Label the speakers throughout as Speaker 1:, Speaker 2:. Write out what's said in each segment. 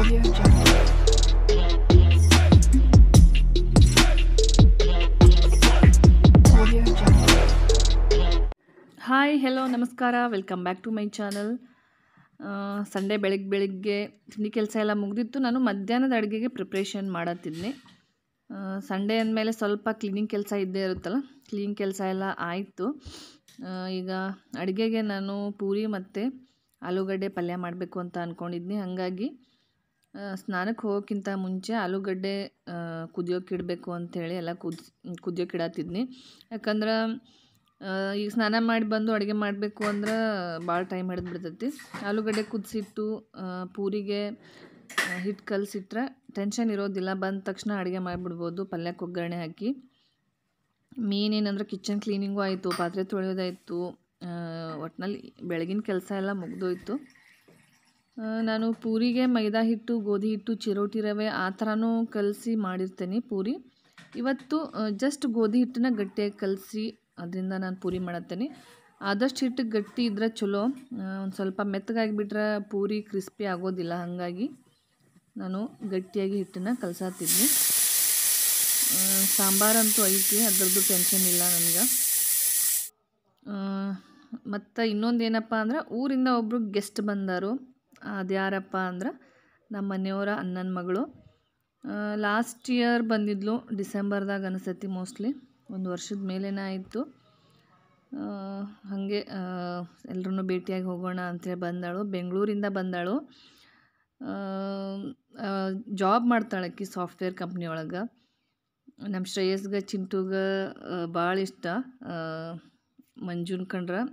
Speaker 1: Audio Jungle. Audio Jungle.
Speaker 2: Hi hello ನಮಸ್ಕಾರ welcome back to my channel Sunday ಬೆಳಗ್ಗೆ ಬೆಳಿಗ್ಗೆ ತಿಂಡಿ ಕೆಲಸ ಎಲ್ಲ ಮುಗಿದಿತ್ತು ನಾನು ಮಧ್ಯಾಹ್ನದ ಅಡುಗೆಗೆ ಪ್ರಿಪ್ರೇಷನ್ ಮಾಡತ್ತಿದ್ನಿ ಸಂಡೇ ಅಂದಮೇಲೆ ಸ್ವಲ್ಪ ಕ್ಲೀನಿಂಗ್ ಕೆಲಸ ಇದ್ದೇ ಇರುತ್ತಲ್ಲ ಕ್ಲೀನಿಂಗ್ ಕೆಲಸ ಎಲ್ಲ ಆಯಿತು ಈಗ ಅಡುಗೆಗೆ ನಾನು ಪೂರಿ ಮತ್ತು ಆಲೂಗಡ್ಡೆ ಪಲ್ಯ ಮಾಡಬೇಕು ಅಂತ ಅಂದ್ಕೊಂಡಿದ್ನಿ ಹಾಗಾಗಿ ಆ, ಸ್ನಾನಕ್ಕೆ ಹೋಗೋಕ್ಕಿಂತ ಮುಂಚೆ ಆಲೂಗಡ್ಡೆ ಕುದಿಯೋಕೆ ಇಡಬೇಕು ಅಂಥೇಳಿ ಎಲ್ಲ ಕುದ್ ಕುದಿಯೋಕೆ ಇಡತ್ತಿದ್ನಿ ಯಾಕಂದ್ರೆ ಆ, ಈಗ ಸ್ನಾನ ಮಾಡಿ ಬಂದು ಅಡುಗೆ ಮಾಡಬೇಕು ಅಂದ್ರೆ ಭಾಳ ಟೈಮ್ ಹಿಡಿದ್ಬಿಡ್ತೈತಿ ಆಲೂಗಡ್ಡೆ ಕುದಿಸಿಟ್ಟು ಪೂರಿಗೆ ಹಿಟ್ಟು ಕಲಸಿಟ್ರೆ ಟೆನ್ಷನ್ ಇರೋದಿಲ್ಲ ಬಂದ ತಕ್ಷಣ ಅಡುಗೆ ಮಾಡಿಬಿಡ್ಬೋದು ಪಲ್ಯಕ್ಕೆ ಒಗ್ಗರಣೆ ಹಾಕಿ ಮೇನ್ ಏನಂದ್ರೆ ಕಿಚನ್ ಕ್ಲೀನಿಂಗು ಆಯಿತು ಪಾತ್ರೆ ತೊಳೆಯೋದಾಯಿತು ಒಟ್ಟಿನಲ್ಲಿ ಬೆಳಗಿನ ಕೆಲಸ ಎಲ್ಲ ಮುಗಿದೋಯ್ತು ಆ, ನಾನು ಪೂರಿಗೆ ಮೈದಾ ಹಿಟ್ಟು ಗೋಧಿ ಹಿಟ್ಟು ಚಿರೋಟಿ ರವೆ ಆ ಥರನೂ ಕಲಸಿ ಮಾಡಿರ್ತೇನೆ ಪೂರಿ ಇವತ್ತು ಜಸ್ಟ್ ಗೋಧಿ ಹಿಟ್ಟನ್ನ ಗಟ್ಟಿಯಾಗಿ ಕಲಸಿ ಅದರಿಂದ ನಾನು ಪೂರಿ ಮಾಡತ್ತೇನೆ ಆದಷ್ಟು ಹಿಟ್ಟು ಗಟ್ಟಿ ಇದ್ರೆ ಚಲೋ ಒಂದು ಸ್ವಲ್ಪ ಮೆತ್ತಗಾಗಿಬಿಟ್ರೆ ಪೂರಿ ಕ್ರಿಸ್ಪಿ ಆಗೋದಿಲ್ಲ ಹಾಗಾಗಿ ನಾನು ಗಟ್ಟಿಯಾಗಿ ಹಿಟ್ಟನ್ನು ಕಲಸಾತಿದ್ನಿ ಸಾಂಬಾರಂತೂ ಐತಿ ಅದ್ರದ್ದು ಟೆನ್ಷನ್ ಇಲ್ಲ ನನಗೆ ಮತ್ತು ಇನ್ನೊಂದು ಏನಪ್ಪ ಅಂದ್ರೆ ಊರಿಂದ ಒಬ್ಬರು ಗೆಸ್ಟ್ ಬಂದರು ಅದು ಯಾರಪ್ಪ ಅಂದ್ರೆ ನಮ್ಮ ಮನೆಯವರ ಅಣ್ಣನ ಮಗಳು ಲಾಸ್ಟ್ ಇಯರ್ ಬಂದಿದ್ಲು ಡಿಸೆಂಬರ್ದಾಗ ಅನಿಸತಿ ಮೋಸ್ಟ್ಲಿ ಒಂದು ವರ್ಷದ ಮೇಲೇನೇ ಆಯಿತು ಹಾಗೆ ಎಲ್ಲರೂ ಭೇಟಿಯಾಗಿ ಹೋಗೋಣ ಅಂತೇಳಿ ಬಂದಾಳು ಬೆಂಗಳೂರಿಂದ ಬಂದಾಳು ಜಾಬ್ ಮಾಡ್ತಾಳೆ ಆಕಿ ಸಾಫ್ಟ್ವೇರ್ ಕಂಪ್ನಿ ಒಳಗೆ ನಮ್ಮ ಶ್ರೇಯಸ್ಗೆ ಚಿಂಟುಗೆ ಭಾಳ ಇಷ್ಟ ಆ, ಮಂಜುನ್ ಕಂಡ್ರೆ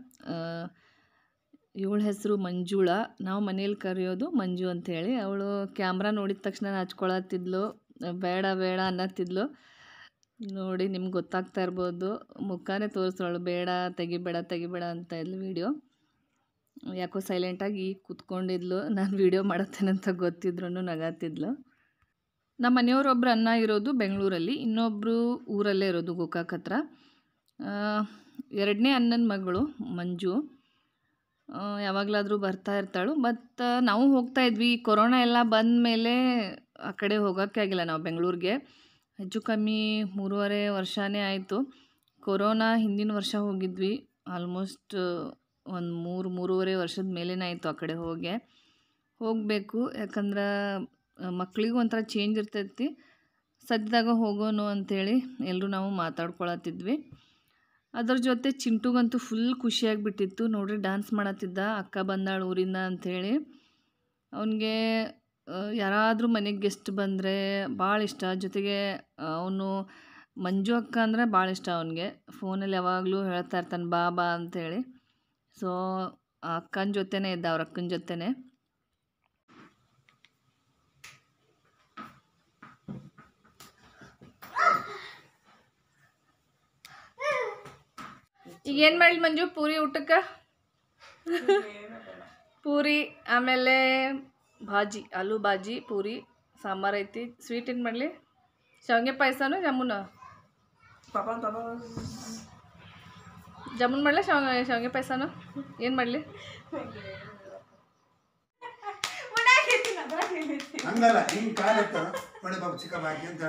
Speaker 2: ಇವಳ ಹೆಸರು ಮಂಜುಳ ನಾವು ಮನೇಲಿ ಕರೆಯೋದು ಮಂಜು ಅಂಥೇಳಿ ಅವಳು ಕ್ಯಾಮ್ರಾ ನೋಡಿದ ತಕ್ಷಣ ಹಚ್ಕೊಳತ್ತಿದ್ಲು ಬೇಡ ಬೇಡ ಅನ್ನತ್ತಿದ್ಲು ನೋಡಿ ನಿಮ್ಗೆ ಗೊತ್ತಾಗ್ತಾ ಇರ್ಬೋದು ಮುಖಾನೇ ತೋರಿಸೋಳು ಬೇಡ ತೆಗಿಬೇಡ ತೆಗಿಬೇಡ ಅಂತ ಇದ್ಲು ವೀಡಿಯೋ ಯಾಕೋ ಸೈಲೆಂಟಾಗಿ ಕೂತ್ಕೊಂಡಿದ್ಲು ನಾನು ವೀಡಿಯೋ ಮಾಡತ್ತೇನೆ ಅಂತ ಗೊತ್ತಿದ್ರು ನಗಾತಿದ್ಲು ನಮ್ಮ ಮನೆಯವರೊಬ್ಬರು ಅನ್ನ ಇರೋದು ಬೆಂಗಳೂರಲ್ಲಿ ಇನ್ನೊಬ್ಬರು ಊರಲ್ಲೇ ಇರೋದು ಗೋಕಾಕ್ ಹತ್ರ ಆ, ಎರಡನೇ ಅಣ್ಣನ ಮಗಳು ಮಂಜು ಆ, ಯಾವಾಗಲಾದರೂ ಬರ್ತಾ ಇರ್ತಾಳು ಬಟ್ ನಾವು ಹೋಗ್ತಾ ಇದ್ವಿ ಈ ಕೊರೋನಾ ಎಲ್ಲ ಬಂದ ಮೇಲೆ ಆ ಕಡೆ ಹೋಗೋಕ್ಕೆ ಆಗಿಲ್ಲ ನಾವು ಬೆಂಗಳೂರಿಗೆ ಹೆಚ್ಚು ಕಮ್ಮಿ ಮೂರುವರೆ ವರ್ಷನೇ ಆಯಿತು ಕೊರೋನಾ ಹಿಂದಿನ ವರ್ಷ ಹೋಗಿದ್ವಿ ಆಲ್ಮೋಸ್ಟ್ ಒಂದು ಮೂರು ಮೂರುವರೆ ವರ್ಷದ ಮೇಲೇ ಆಯಿತು ಆ ಕಡೆ ಹೋಗಿ ಹೋಗಬೇಕು ಯಾಕಂದ್ರೆ ಮಕ್ಳಿಗೂ ಒಂಥರ ಚೇಂಜ್ ಇರ್ತೈತಿ ಸದ್ಯದಾಗ ಹೋಗೋನು ಅಂಥೇಳಿ ಎಲ್ಲರೂ ನಾವು ಮಾತಾಡ್ಕೊಳತ್ತಿದ್ವಿ ಅದ್ರ ಜೊತೆ ಚಿಂಟುಗಂತೂ ಫುಲ್ ಖುಷಿಯಾಗಿಬಿಟ್ಟಿತ್ತು ನೋಡ್ರಿ ಡ್ಯಾನ್ಸ್ ಮಾಡತ್ತಿದ್ದ ಅಕ್ಕ ಬಂದಾಳು ಊರಿಂದ ಅಂಥೇಳಿ ಅವನಿಗೆ ಯಾರಾದರೂ ಮನೆಗೆ ಗೆಸ್ಟ್ ಬಂದರೆ ಭಾಳ ಇಷ್ಟ ಜೊತೆಗೆ ಅವನು ಮಂಜು ಅಕ್ಕ ಅಂದರೆ ಭಾಳ ಇಷ್ಟ ಅವನಿಗೆ ಫೋನಲ್ಲಿ ಯಾವಾಗಲೂ ಹೇಳ್ತಾ ಇರ್ತಾನೆ ಬಾ ಬಾ ಅಂಥೇಳಿ ಸೊ ಆ ಅಕ್ಕನ ಜೊತೆನೇ ಇದ್ದ ಅವ್ರ ಅಕ್ಕನ ಜೊತೆನೇ ಈಗ ಏನು ಮಾಡಲಿ ಮಂಜು ಪೂರಿ ಊಟಕ್ಕೆ ಪೂರಿ ಆಮೇಲೆ ಭಾಜಿ ಆಲೂ ಭಾಜಿ ಪೂರಿ ಸಾಂಬಾರು ಐತಿ ಸ್ವೀಟ್ ಏನು ಮಾಡಲಿ ಶಾವಿಗೆ ಪಾಯಸನೂ ಜಾಮೂನ ಜಾಮೂನ್ ಮಾಡಲ ಶಾವಿಗೆ ಶಾವಿಗೆ ಪಾಯಸನೂ ಏನು ಮಾಡಲಿ
Speaker 3: ಹಂಗಲ್ಲ ಹಿಂಗ್ ಕಾಲ್ ಎತ್ತ ಮಳೆ ಬಾಬು ಚಿಕ್ಕ ಬಾಕಿ ಅಂತ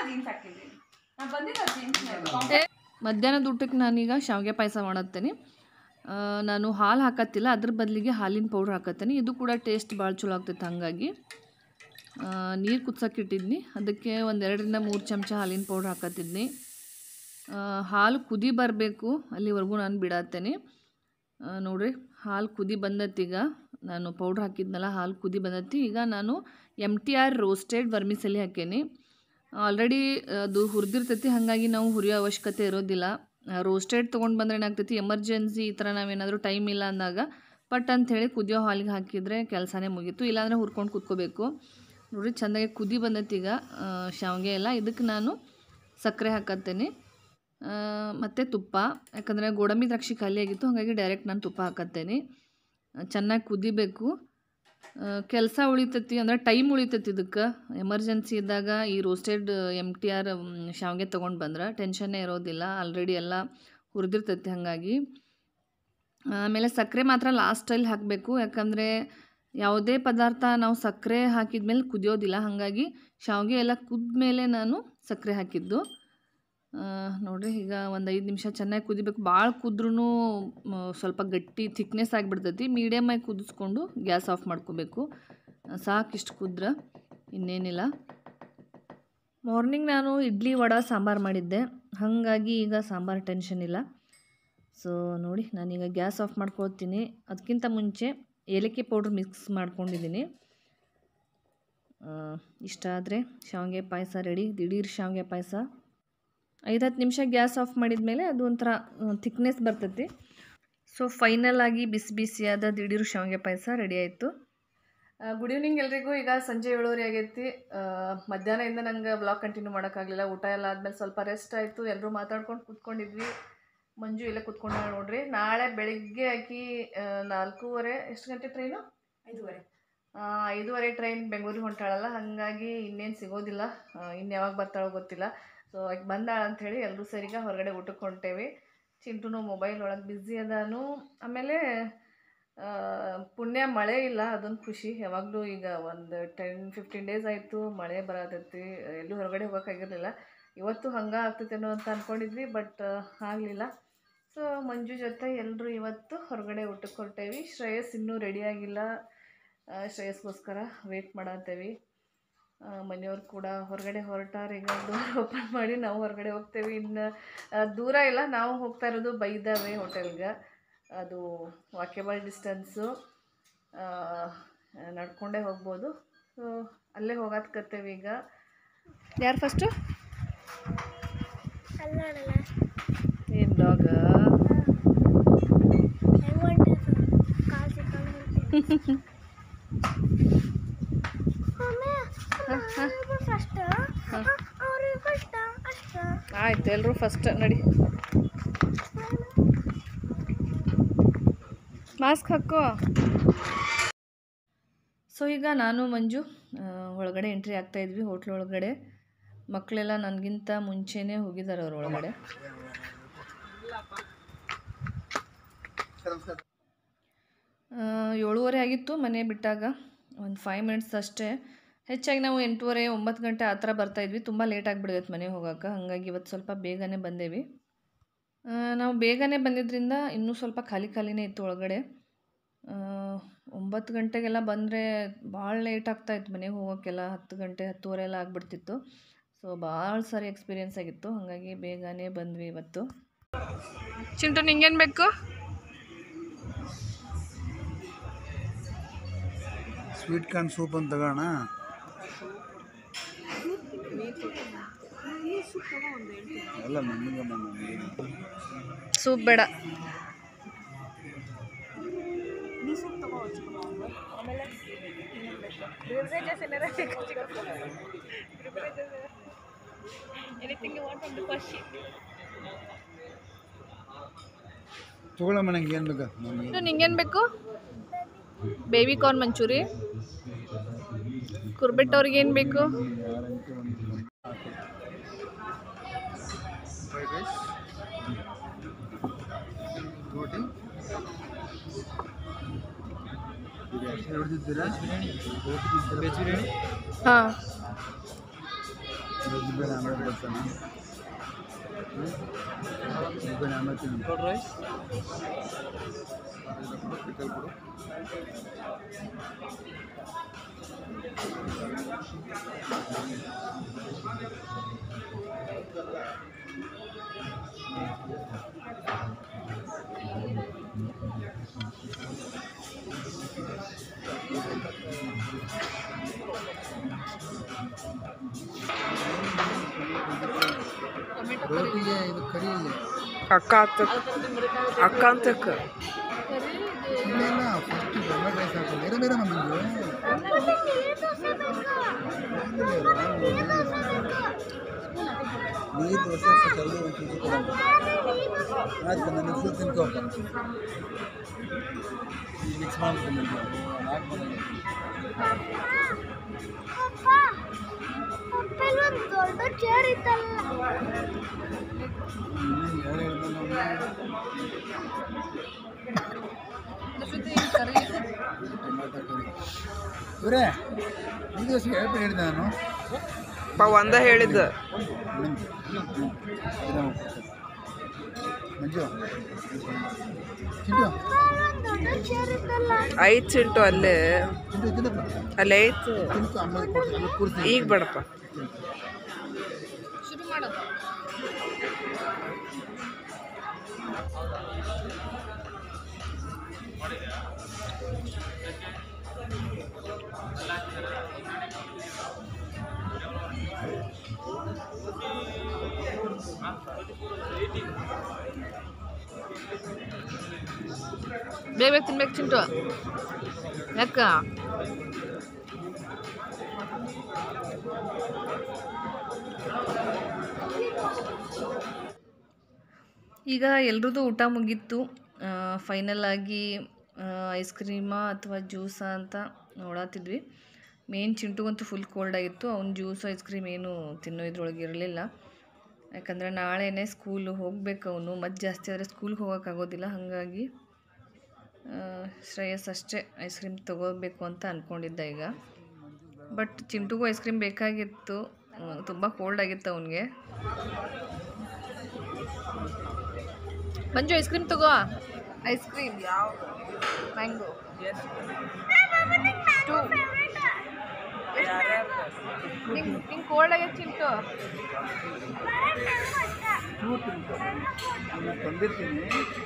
Speaker 3: ಹೇಳೋದು.
Speaker 2: ಮಧ್ಯಾಹ್ನದ ಊಟಕ್ಕೆ ನಾನೀಗ ಶಾವಿಗೆ ಪಾಯಸ ಮಾಡತ್ತೇನೆ ಆ, ನಾನು ಹಾಲು ಹಾಕತ್ತಿಲ್ಲ ಅದ್ರ ಬದಲಿಗೆ ಹಾಲಿನ ಪೌಡ್ರ್ ಹಾಕತ್ತೇನೆ ಇದು ಕೂಡ ಟೇಸ್ಟ್ ಭಾಳ ಚಲೋ ಆಗ್ತೈತೆ ಹಾಗಾಗಿ ನೀರು ಕುದ್ಸಕ್ಕೆ ಇಟ್ಟಿದ್ನಿ ಅದಕ್ಕೆ ಒಂದು ಎರಡರಿಂದ ಮೂರು ಚಮಚ ಹಾಲಿನ ಪೌಡ್ರ್ ಹಾಕತ್ತಿದ್ನಿ ಆ, ಹಾಲು ಕುದಿ ಬರಬೇಕು ಅಲ್ಲಿವರೆಗೂ ನಾನು ಬಿಡತ್ತೇನೆ ಆ, ನೋಡ್ರಿ ಹಾಲು ಕುದಿ ಬಂದತ್ತೀಗ ನಾನು ಪೌಡ್ರ್ ಹಾಕಿದ್ನಲ್ಲ ಹಾಲು ಕುದಿ ಬಂದತ್ತಿ ಈಗ ನಾನು M T R roasted vermicelli ಹಾಕೇನಿ ಆಲ್ರೆಡಿ ಅದು ಹುರಿದಿರ್ತೈತಿ ಹಾಗಾಗಿ ನಾವು ಹುರಿಯೋ ಅವಶ್ಯಕತೆ ಇರೋದಿಲ್ಲ ರೋಸ್ಟೆಡ್ ತೊಗೊಂಡು ಬಂದ್ರೆ ಏನಾಗ್ತೈತಿ ಎಮರ್ಜೆನ್ಸಿ ಈ ಥರ ನಾವೇನಾದರೂ ಟೈಮ್ ಇಲ್ಲ ಅಂದಾಗ ಪಟ್ ಅಂಥೇಳಿ ಕುದಿಯೋ ಹಾಲಿಗೆ ಹಾಕಿದರೆ ಕೆಲಸನೇ ಮುಗೀತು ಇಲ್ಲಾಂದರೆ ಹುರ್ಕೊಂಡು ಕುತ್ಕೋಬೇಕು ನೋಡ್ರಿ ಚೆಂದಾಗಿ ಕುದಿ ಬಂದೈತಿ ಈಗ ಆ, ಶಾವಿಗೆ ಎಲ್ಲ ಇದಕ್ಕೆ ನಾನು ಸಕ್ಕರೆ ಹಾಕತ್ತೇನೆ ಮತ್ತು ತುಪ್ಪ ಯಾಕಂದರೆ ಗೋಡಂಬಿ ದ್ರಾಕ್ಷಿ ಖಾಲಿ ಆಗಿತ್ತು ಹಾಗಾಗಿ ಡೈರೆಕ್ಟ್ ನಾನು ತುಪ್ಪ ಹಾಕತ್ತೇನೆ ಚೆನ್ನಾಗಿ ಕುದಿಬೇಕು ಕೆಲಸ ಉಳಿತೈತಿ ಅಂದರೆ ಟೈಮ್ ಉಳಿತೈತಿ ಇದಕ್ಕೆ ಎಮರ್ಜೆನ್ಸಿ ಇದ್ದಾಗ ಈ ರೋಸ್ಟೆಡ್ ಎಮ್ ಟಿ ಆರ್ ಶಾವಿಗೆ ತೊಗೊಂಡು ಬಂದ್ರೆ ಟೆನ್ಷನ್ನೇ ಇರೋದಿಲ್ಲ ಆಲ್ರೆಡಿ ಎಲ್ಲ ಹುರಿದಿರ್ತೈತಿ ಹಾಗಾಗಿ ಆಮೇಲೆ ಸಕ್ಕರೆ ಮಾತ್ರ ಲಾಸ್ಟಲ್ಲಿ ಹಾಕಬೇಕು ಯಾಕಂದರೆ ಯಾವುದೇ ಪದಾರ್ಥ ನಾವು ಸಕ್ಕರೆ ಹಾಕಿದ ಮೇಲೆ ಕುದಿಯೋದಿಲ್ಲ ಹಾಗಾಗಿ ಶಾವಿಗೆ ಎಲ್ಲ ಕುದ್ಮೇಲೆ ನಾನು ಸಕ್ಕರೆ ಹಾಕಿದ್ದು ಆ, ನೋಡ್ರಿ ಈಗ ಒಂದು ಐದು ನಿಮಿಷ ಚೆನ್ನಾಗಿ ಕುದಿಬೇಕು ಭಾಳ ಕುದ್ರೂ ಸ್ವಲ್ಪ ಗಟ್ಟಿ ಥಿಕ್ನೆಸ್ ಆಗಿಬಿಡ್ತೈತಿ ಮೀಡಿಯಮಾಗಿ ಕುದಿಸ್ಕೊಂಡು ಗ್ಯಾಸ್ ಆಫ್ ಮಾಡ್ಕೋಬೇಕು ಸಾಕಿಷ್ಟು ಕುದ್ರೆ ಇನ್ನೇನಿಲ್ಲ ಮಾರ್ನಿಂಗ್ ನಾನು ಇಡ್ಲಿ ವಡ ಸಾಂಬಾರು ಮಾಡಿದ್ದೆ ಹಾಗಾಗಿ ಈಗ ಸಾಂಬಾರು ಟೆನ್ಷನ್ ಇಲ್ಲ ಸೊ ನೋಡಿ ನಾನೀಗ ಗ್ಯಾಸ್ ಆಫ್ ಮಾಡ್ಕೊಳ್ತೀನಿ ಅದಕ್ಕಿಂತ ಮುಂಚೆ ಏಲಕ್ಕಿ ಪೌಡ್ರ್ ಮಿಕ್ಸ್ ಮಾಡ್ಕೊಂಡಿದ್ದೀನಿ ಆ, ಇಷ್ಟ ಆದರೆ ಶಾವಿಗೆ ಪಾಯಸ ರೆಡಿ ದಿಢೀರ್ ಶಾವಿಗೆ ಪಾಯಸ ಐದು ಹತ್ತು ನಿಮಿಷ ಗ್ಯಾಸ್ ಆಫ್ ಮಾಡಿದ ಮೇಲೆ ಅದು ಒಂಥರ ಥಿಕ್ನೆಸ್ ಬರ್ತೈತಿ ಸೊ ಫೈನಲ್ ಆಗಿ ಬಿಸಿ ಬಿಸಿಯಾದ ದಿಢೀರ್ ಶಾವಿಗೆ ಪಾಯಸ ರೆಡಿ ಆಯಿತು ಗುಡ್ ಈವ್ನಿಂಗ್ ಎಲ್ರಿಗೂ ಈಗ ಸಂಜೆ ಏಳುವರೆ ಆಗೈತಿ ಆ, ಮಧ್ಯಾಹ್ನದಿಂದ ನಂಗೆ ಬ್ಲಾಗ್ ಕಂಟಿನ್ಯೂ ಮಾಡೋಕ್ಕಾಗಲಿಲ್ಲ ಊಟ ಎಲ್ಲ ಆದಮೇಲೆ ಸ್ವಲ್ಪ ರೆಸ್ಟ್ ಆಯಿತು ಎಲ್ಲರೂ ಮಾತಾಡ್ಕೊಂಡು ಕೂತ್ಕೊಂಡಿದ್ವಿ ಮಂಜು ಇಲ್ಲೇ ಕೂತ್ಕೊಂಡ ನೋಡ್ರಿ ನಾಳೆ ಬೆಳಿಗ್ಗೆ ಆಕಿ ಆ, ನಾಲ್ಕೂವರೆ ಎಷ್ಟು ಗಂಟೆ ಟ್ರೈನು
Speaker 1: ಐದುವರೆ
Speaker 2: ಐದೂವರೆ ಟ್ರೈನ್ ಬೆಂಗಳೂರಿಗೆ ಹೊಂಟಾಳಲ್ಲ ಹಾಗಾಗಿ ಇನ್ನೇನು ಸಿಗೋದಿಲ್ಲ ಇನ್ನು ಯಾವಾಗ ಬರ್ತಾಳೋ ಗೊತ್ತಿಲ್ಲ ಸೊ ಆಕೆ ಬಂದಾಳ ಅಂಥೇಳಿ ಎಲ್ಲರೂ ಸರಿಗ ಹೊರಗಡೆ ಊಟಕ್ಕೆ ಹೊಂಟೇವಿ ಚಿಂಟುನು ಮೊಬೈಲ್ ಒಳಗೆ ಬ್ಯುಸಿ ಅದಾನು ಆಮೇಲೆ ಆ, ಪುಣ್ಯ ಮಳೆ ಇಲ್ಲ ಅದೊಂದು ಖುಷಿ ಯಾವಾಗಲೂ ಈಗ ಒಂದು ಟೆನ್ ಫಿಫ್ಟೀನ್ ಡೇಸ್ ಆಯಿತು ಮಳೆ ಬರತೈತಿ ಎಲ್ಲೂ ಹೊರಗಡೆ ಹೋಗೋಕ್ಕಾಗಿರಲಿಲ್ಲ ಇವತ್ತು ಹಂಗೆ ಆಗ್ತೈತೇನೋ ಅಂತ ಅಂದ್ಕೊಂಡಿದ್ವಿ ಬಟ್ ಆಗಲಿಲ್ಲ ಸೊ ಮಂಜು ಜೊತೆ ಎಲ್ಲರೂ ಇವತ್ತು ಹೊರಗಡೆ ಊಟಕ್ಕೆ ಹೊರಟೇವಿ ಶ್ರೇಯಸ್ ಇನ್ನೂ ರೆಡಿಯಾಗಿಲ್ಲ ಶ್ರೇಯಸ್ಗೋಸ್ಕರ ವೇಟ್ ಮಾಡತ್ತೇವಿ ಮನೆಯವ್ರು ಕೂಡ ಹೊರಗಡೆ ಹೊರಟಾರ ಈಗ ಡೋರ್ ಓಪನ್ ಮಾಡಿ ನಾವು ಹೊರಗಡೆ ಹೋಗ್ತೇವೆ ಇನ್ನು ಆ, ದೂರ ಇಲ್ಲ ನಾವು ಹೋಗ್ತಾ ಇರೋದು ಬೈದಾವೆ ಹೋಟೆಲ್ಗೆ ಅದು ವಾಕ್ಯಬಲ್ ಡಿಸ್ಟೆನ್ಸು ನಡ್ಕೊಂಡೇ ಹೋಗ್ಬೋದು ಸೊ ಅಲ್ಲೇ ಹೋಗತ್ಕತ್ತೇವೆ ಈಗ ಯಾರು ಫಸ್ಟು
Speaker 4: ಅಲ್ಲಾಡಲ್ಲ
Speaker 2: ಏನು ಡಾಗ
Speaker 4: ಹೆಂಗ್ ಹೊಂಟಿದ್ರು ಕಾಲ್ ಸಿಕ್ಕೊಂಡು ಫಸ್ಟ್ ಅವ್ರಿಗೆ ಫಸ್ಟ್ ಅಷ್ಟ
Speaker 2: ಆಯ್ತು ಎಲ್ಲರೂ ಫಸ್ಟ್ ನಡಿ ಮಾಸ್ಕ್ ಹಾಕೋ ಸೊ ಈಗ ನಾನು ಮಂಜು ಆ, ಒಳಗಡೆ ಎಂಟ್ರಿ ಆಗ್ತಾ ಇದ್ವಿ ಹೋಟ್ಲ್ ಒಳಗಡೆ ಮಕ್ಕಳೆಲ್ಲ ನನಗಿಂತ ಮುಂಚೆನೇ ಹೋಗಿದ್ದಾರೆ ಅವ್ರ ಒಳಗಡೆ ಆ, ಏಳುವರೆ ಆಗಿತ್ತು ಮನೆ ಬಿಟ್ಟಾಗ ಒಂದು ಫೈವ್ ಮಿನಿಟ್ಸ್ ಅಷ್ಟೇ ಹೆಚ್ಚಾಗಿ ನಾವು ಎಂಟೂವರೆ ಒಂಬತ್ತು ಗಂಟೆ ಆ ಥರ ಬರ್ತಾಯಿದ್ವಿ ತುಂಬ ಲೇಟ್ ಆಗಿಬಿಡ್ತೈತೆ ಮನೆಗೆ ಹೋಗೋಕೆ ಹಾಗಾಗಿ ಇವತ್ತು ಸ್ವಲ್ಪ ಬೇಗನೆ ಬಂದೇವಿ ಆ, ನಾವು ಬೇಗನೆ ಬಂದಿದ್ದರಿಂದ ಇನ್ನೂ ಸ್ವಲ್ಪ ಖಾಲಿ ಖಾಲಿನೇ ಇತ್ತು ಒಳಗಡೆ ಆ, ಒಂಬತ್ತು ಗಂಟೆಗೆಲ್ಲ ಬಂದರೆ ಭಾಳ ಲೇಟ್ ಆಗ್ತಾಯಿತ್ತು ಮನೆಗೆ ಹೋಗೋಕ್ಕೆಲ್ಲ ಹತ್ತು ಗಂಟೆ ಹತ್ತುವರೆ ಎಲ್ಲ ಆಗಿಬಿಡ್ತಿತ್ತು ಸೊ ಭಾಳ ಸಾರಿ ಎಕ್ಸ್ಪೀರಿಯೆನ್ಸ್ ಆಗಿತ್ತು ಹಾಗಾಗಿ ಬೇಗನೆ ಬಂದ್ವಿ ಇವತ್ತು ಚಿಂಟು ನಿಂಗೇನು ಬೇಕು
Speaker 3: ಸ್ವೀಟ್ ಕಾರ್ನ್ ಸೂಪ್ ಅಂತ ತಗೋಣ ಅಲ್ಲ ನಮಗೆ
Speaker 2: ಸೂಪ್ ಬೇಡ
Speaker 3: ತಗೊಳಮ್ಮ ನಂಗೆ ಏನು ಬೇಕಾ ನನಗೆ
Speaker 2: ಇದು ನಿಂಗೇನು ಬೇಕು ಬೇಬಿ ಕಾರ್ನ್ ಮಂಚೂರಿ ಕುರ್ಬಿಟ್ ಅವ್ರಿಗೆ ಏನು ಬೇಕು
Speaker 3: ಫ್ರೈಡ್ ರೈಸ್ ರೋಟಿ ಹಿಡಿದಿದ್ದೀರಾ ವೆಜ್ ಬಿರಿಯಾನಿ
Speaker 2: ಹಾಂ
Speaker 3: ವೆಜ್ ಬಿರಿಯಾನಿ ಆಮೇಲೆ ಬರ್ತಾನೆ ಬಿರಿಯಾನಿ ಆಮೇಲೆ ತಿನ್ನಿ ಕರ್ಡ್ ರೈಸ್ ಪಿಕಲ್ ಕೊಡು ರೋಟಿಗೆ ಇದು ಕರಿ ಇದೆ
Speaker 2: ಅಕ್ಕ ಅಕ್ಕ ಅಂತಕ್ಕ
Speaker 3: ಇಲ್ಲ ಇಲ್ಲ ಫಸ್ಟ್ ಟೊಮೆಟೊ ರೈಸ್ ಹಾಕು ಬೇರೆ ಬೇರೆ ನಮಗೆ ನೀರು ದೋಸೆ ಜಲ್ದಿ ಒಂದು ಕೆ ಜಿ ಕೊಡೋಣ ಆಯ್ತು ನಾನು ಫುಲ್ ತಿನ್ಕೋ ಮಿಕ್ಸ್ ಮಾಡ್ತೀನಿ ನಾಲ್ಕು ಮನೆಗೆ
Speaker 4: ಅಪ್ಪ ಅಪ್ಪಲ್ಲಿ ಒಂದು ದೊಡ್ಡ ಚೇರ್ ಇತ್ತಲ್ಲ
Speaker 3: ಯಾರು ಹೇಳ್ದೆ ನಾವು ಟೊಮೆಟೊ ಕರಿ ಇವರೇ ಈ ದಿವಸ ಹೇಳ್ಬಿಟ್ಟು ಹೇಳಿದೆ ನಾನು
Speaker 5: ಪಾ ಒಂದ ಹೇಳಿದ್ದ
Speaker 3: ನಿಮ್ದು. ಹ್ಮ್. ಇದು ಮಂಜು ಚಿಂಟು
Speaker 4: ಒಂದು ದೊಡ್ಡ ಚೇರ್ ಇತ್ತಲ್ಲ
Speaker 5: ಐತ್ ಚಿಂಟು ಅಲ್ಲೇ
Speaker 3: ಚಿಂಟು ತಿನ್ನಪ್ಪ
Speaker 5: ಅಲ್ಲೇ ಐತ್
Speaker 3: ತಿನ್ಕೊ ಆಮೇಲೆ ಕೊಡ್ತೀನಿ ಆಮೇಲೆ ಕೂರಿಸ್ತೀನಿ
Speaker 5: ಈಗ ಬೇಡಪ್ಪ
Speaker 2: ಶುರು ಮಾಡೋದು ಬೇಗ ಬೇಗ ತಿನ್ಬೇಕು ಚಿಂಟು ಯಾಕ ಈಗ ಎಲ್ರದ್ದು ಊಟ ಮುಗೀತು ಫೈನಲ್ ಆಗಿ ಐಸ್ ಕ್ರೀಮಾ ಅಥವಾ ಜ್ಯೂಸಾ ಅಂತ ನೋಡತ್ತಿದ್ವಿ ಮೇನ್ ಚಿಂಟುಗಂತೂ ಫುಲ್ ಕೋಲ್ಡ್ ಆಗಿತ್ತು ಅವ್ನು ಜ್ಯೂಸು ಐಸ್ ಕ್ರೀಮ್ ಏನು ತಿನ್ನೋ ಇದ್ರೊಳಗೆ ಇರಲಿಲ್ಲ ಯಾಕಂದರೆ ನಾಳೆನೇ ಸ್ಕೂಲು ಹೋಗ್ಬೇಕು ಅವನು ಮತ್ತೆ ಜಾಸ್ತಿ ಆದರೆ ಸ್ಕೂಲ್ಗೆ ಹೋಗೋಕ್ಕಾಗೋದಿಲ್ಲ ಹಾಗಾಗಿ ಆ, ಶ್ರೇಯಸ್ ಅಷ್ಟೇ ಐಸ್ ಕ್ರೀಮ್ ತೊಗೋಬೇಕು ಅಂತ ಅಂದ್ಕೊಂಡಿದ್ದ ಈಗ ಬಟ್ ಚಿಂಟುಗೂ ಐಸ್ ಕ್ರೀಮ್ ಬೇಕಾಗಿತ್ತು ತುಂಬ ಕೋಲ್ಡ್ ಆಗಿತ್ತು ಅವನಿಗೆ ಮಂಜು ಐಸ್ ಕ್ರೀಮ್ ತಗೋ ಐಸ್ ಕ್ರೀಮ್ ಯಾವ ಮ್ಯಾಂಗೋ ಟು ನಿಂಗೆ ನಿಂಗೆ ಕೋಲ್ಡ್ ಆಗೈತೆ ಚಿಂಟು
Speaker 3: ನಾನು ತಂದಿರ್ತೀನಿ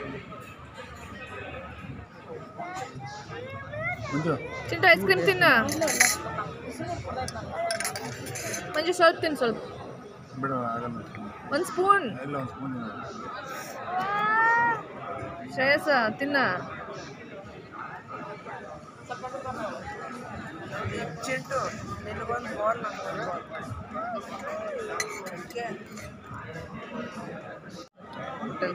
Speaker 3: ಮಂಜು
Speaker 2: ಚಿಂಟು ಐಸ್ ಕ್ರೀಮ್ ತಿನ್ನ ಮಂಜು ಸ್ವಲ್ಪ ತಿನ್ನು ಸ್ವಲ್ಪ
Speaker 3: ಬಿಡು ಆಗಲ್ಲ
Speaker 2: ಒಂದು ಸ್ಪೂನ್
Speaker 3: ಎಲ್ಲ ಒಂದು ಸ್ಪೂನ್
Speaker 2: ಶ್ರೇಯಸ ತಿನ್ನ
Speaker 5: ಚಿಂಟು ನಿನಗೊಂದು ಬಾಲ್
Speaker 2: ಹೋಟೆಲ್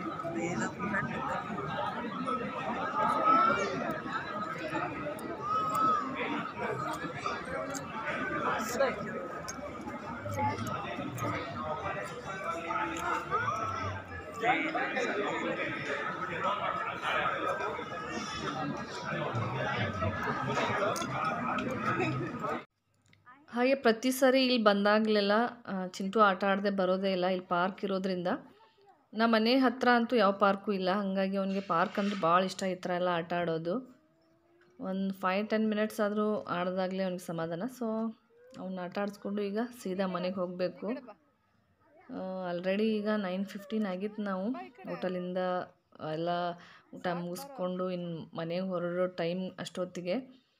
Speaker 2: ಹಾಗೆ ಪ್ರತಿ ಸರಿ ಇಲ್ಲಿ ಬಂದಾಗಲೆಲ್ಲ ಆ, ಚಿಂಟು ಆಟ ಆಡದೆ ಬರೋದೇ ಇಲ್ಲ ಇಲ್ಲಿ ಪಾರ್ಕ್ ಇರೋದ್ರಿಂದ ನಮ್ಮ ಮನೆ ಹತ್ರ ಅಂತೂ ಯಾವ ಪಾರ್ಕು ಇಲ್ಲ ಹಾಗಾಗಿ ಅವನಿಗೆ ಪಾರ್ಕ್ ಅಂದ್ರೆ ಭಾಳ ಇಷ್ಟ ಈ ಥರ ಎಲ್ಲ ಆಟ ಆಡೋದು ಒಂದು ಫೈವ್ ಟೆನ್ ಮಿನಿಟ್ಸ್ ಆದರೂ ಆಡ್ದಾಗಲೇ ಅವ್ನಿಗೆ ಸಮಾಧಾನ ಸೊ ಅವ್ನ ಆಟ ಆಡಿಸ್ಕೊಂಡು ಈಗ ಸೀದಾ ಮನೆಗೆ ಹೋಗಬೇಕು ಆಲ್ರೆಡಿ ಈಗ ನೈನ್ ಫಿಫ್ಟೀನ್ ಆಗಿತ್ತು ನಾವು ಹೋಟೆಲಿಂದ ಎಲ್ಲ ಊಟ ಮುಗಿಸ್ಕೊಂಡು ಇನ್ನು ಮನೆಗೆ ಹೊರಡೋ ಟೈಮ್ ಅಷ್ಟೊತ್ತಿಗೆ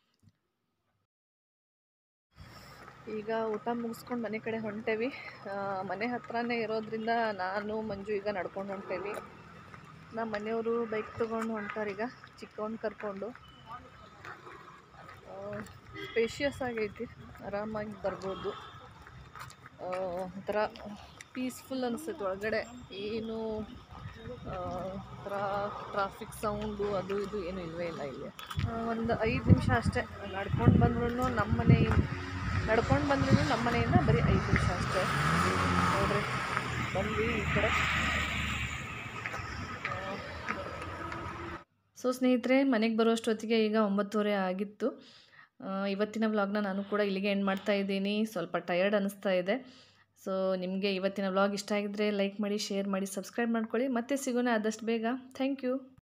Speaker 2: ಈಗ ಊಟ ಮುಗಿಸ್ಕೊಂಡು ಮನೆ ಕಡೆ ಹೊಂಟೇವಿ ಆ, ಮನೆ ಹತ್ರನೇ ಇರೋದ್ರಿಂದ ನಾನು ಮಂಜು ಈಗ ನಡ್ಕೊಂಡು ಹೊಂಟೇವಿ ನಮ್ಮ ಮನೆಯವರು ಬೈಕ್ ತೊಗೊಂಡು ಹೊಂಟಾರ ಈಗ ಚಿಕ್ಕವನ್ ಕರ್ಕೊಂಡು ಸ್ಪೇಷಿಯಸ್ ಆಗೈತಿ ಆರಾಮಾಗಿ ಬರ್ಬೋದು ಆ, ಒಂಥರ ಪೀಸ್ಫುಲ್ ಅನಿಸ್ತೈತೆ ಒಳಗಡೆ ಏನು ಒಂಥರ ಟ್ರಾಫಿಕ್ ಸೌಂಡು ಅದು ಇದು ಏನು ಇಲ್ಲವೇ ಇಲ್ಲ ಇಲ್ಲಿ ಒಂದು ಐದು ನಿಮಿಷ ಅಷ್ಟೇ ನಡ್ಕೊಂಡು ಬಂದ್ರೂ ನಮ್ಮ ಮನೆ ನಡ್ಕೊಂಡು ಬಂದ್ರೂ ನಮ್ಮ ಮನೆಯಿಂದ ಬರೀ ಐದು ನಿಮಿಷ ಅಷ್ಟೇ ನೋಡ್ರಿ ಬಂದ್ವಿ ಈ ಕಡೆ ಸೊ ಸ್ನೇಹಿತರೆ ಮನೆಗೆ ಬರುವಷ್ಟೊತ್ತಿಗೆ ಈಗ ಒಂಬತ್ತುವರೆ ಆಗಿತ್ತು ಆ, ಇವತ್ತಿನ ವ್ಲಾಗ್ನ ನಾನು ಕೂಡ ಇಲ್ಲಿಗೆ ಎಂಡ್ ಮಾಡ್ತಾ ಇದ್ದೀನಿ ಸ್ವಲ್ಪ ಟಯರ್ಡ್ ಅನ್ನಿಸ್ತಾ ಇದೆ ಸೊ ನಿಮಗೆ ಇವತ್ತಿನ ವ್ಲಾಗ್ ಇಷ್ಟ ಆಗಿದ್ರೆ ಲೈಕ್ ಮಾಡಿ ಶೇರ್ ಮಾಡಿ ಸಬ್ಸ್ಕ್ರೈಬ್ ಮಾಡ್ಕೊಳ್ಳಿ ಮತ್ತೆ ಸಿಗೋಣ ಆದಷ್ಟು ಬೇಗ ಥ್ಯಾಂಕ್ ಯು